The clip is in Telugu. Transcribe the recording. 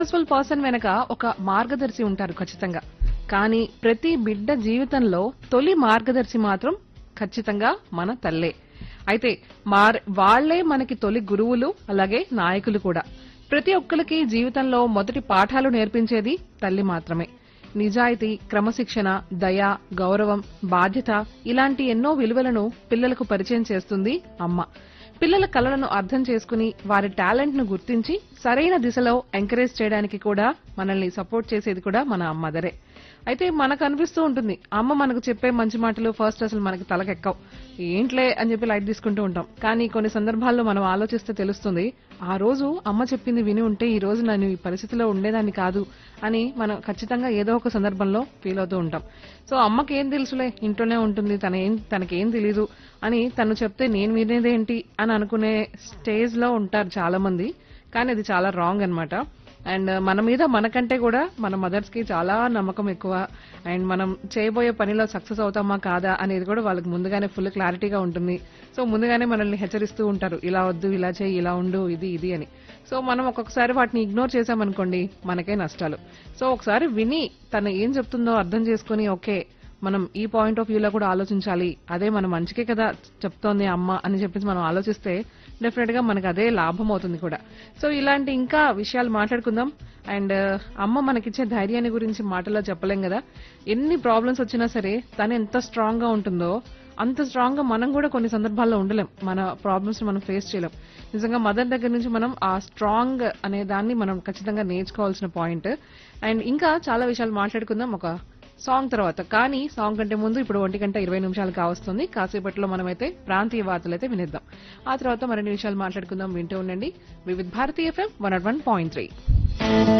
సక్సెస్ఫుల్ పర్సన్ వెనక ఒక మార్గదర్శి ఉంటారు ఖచ్చితంగా కానీ ప్రతి బిడ్డ జీవితంలో తొలి మార్గదర్శి మాత్రం ఖచ్చితంగా మన తల్లే అయితే మార్ వాళ్లే మనకి తొలి గురువులు అలాగే నాయకులు కూడా ప్రతి ఒక్కరికి జీవితంలో మొదటి పాఠాలు నేర్పించేది తల్లి మాత్రమే నిజాయితీ క్రమశిక్షణ దయ గౌరవం బాధ్యత ఇలాంటి ఎన్నో విలువలను పిల్లలకు పరిచయం చేస్తుంది అమ్మ పిల్లల కలలను అర్థం చేసుకుని వారి టాలెంట్ ను గుర్తించి సరైన దిశలో ఎంకరేజ్ చేయడానికి కూడా మనల్ని సపోర్ట్ చేసేది కూడా మన మదరే అయితే మనకు అనిపిస్తూ ఉంటుంది అమ్మ మనకు చెప్పే మంచి మాటలు ఫస్ట్ అసలు మనకి తలకెక్కవు ఏంట్లే అని చెప్పి లైట్ తీసుకుంటూ ఉంటాం కానీ కొన్ని సందర్భాల్లో మనం ఆలోచిస్తే తెలుస్తుంది ఆ రోజు అమ్మ చెప్పింది విని ఉంటే ఈ రోజు నేను ఈ పరిస్థితిలో ఉండేదాన్ని కాదు అని మనం ఖచ్చితంగా ఏదో ఒక సందర్భంలో ఫీల్ అవుతూ ఉంటాం సో అమ్మకి ఏం తెలుసులే ఇంట్లోనే ఉంటుంది తన ఏం తనకేం తెలీదు అని తను చెప్తే నేను వినేదేంటి అని అనుకునే స్టేజ్ లో ఉంటారు చాలా మంది కానీ అది చాలా రాంగ్ అన్నమాట అండ్ మన మీద మనకంటే కూడా మన మదర్స్ కి చాలా నమ్మకం ఎక్కువ అండ్ మనం చేయబోయే పనిలో సక్సెస్ అవుతామా కాదా అనేది కూడా వాళ్ళకి ముందుగానే ఫుల్ క్లారిటీగా ఉంటుంది సో ముందుగానే మనల్ని హెచ్చరిస్తూ ఉంటారు ఇలా వద్దు ఇలా చేయి ఇలా ఉండు ఇది ఇది అని సో మనం ఒక్కొక్కసారి వాటిని ఇగ్నోర్ చేసామనుకోండి మనకే నష్టాలు సో ఒకసారి విని తను ఏం చెప్తుందో అర్థం చేసుకుని ఓకే మనం ఈ పాయింట్ ఆఫ్ వ్యూలో కూడా ఆలోచించాలి అదే మన మంచికే కదా చెప్తోంది అమ్మ అని చెప్పేసి మనం ఆలోచిస్తే డెఫినెట్ గా మనకు అదే లాభం అవుతుంది కూడా సో ఇలాంటి ఇంకా విషయాలు మాట్లాడుకుందాం అండ్ అమ్మ మనకిచ్చే ధైర్యాన్ని గురించి మాటల్లో చెప్పలేం కదా ఎన్ని ప్రాబ్లమ్స్ వచ్చినా సరే తను ఎంత స్ట్రాంగ్ గా ఉంటుందో అంత స్ట్రాంగ్ గా మనం కూడా కొన్ని సందర్భాల్లో ఉండలేం మన ప్రాబ్లమ్స్ మనం ఫేస్ చేయలేం నిజంగా మదర్ దగ్గర నుంచి మనం ఆ స్ట్రాంగ్ అనే దాన్ని మనం ఖచ్చితంగా నేర్చుకోవాల్సిన పాయింట్ అండ్ ఇంకా చాలా విషయాలు మాట్లాడుకుందాం ఒక సాంగ్ తర్వాత కానీ సాంగ్ కంటే ముందు ఇప్పుడు ఒంటి గంట ఇరవై నిమిషాలు కావస్తుంది కాసేపట్లో మనమైతే ప్రాంతీయ వార్తలు అయితే వినిద్దాం ఆ తర్వాత మరిన్ని విషయాలు మాట్లాడుకుందాం వింటూ ఉండండి Vividh Bharatiya FM one one point three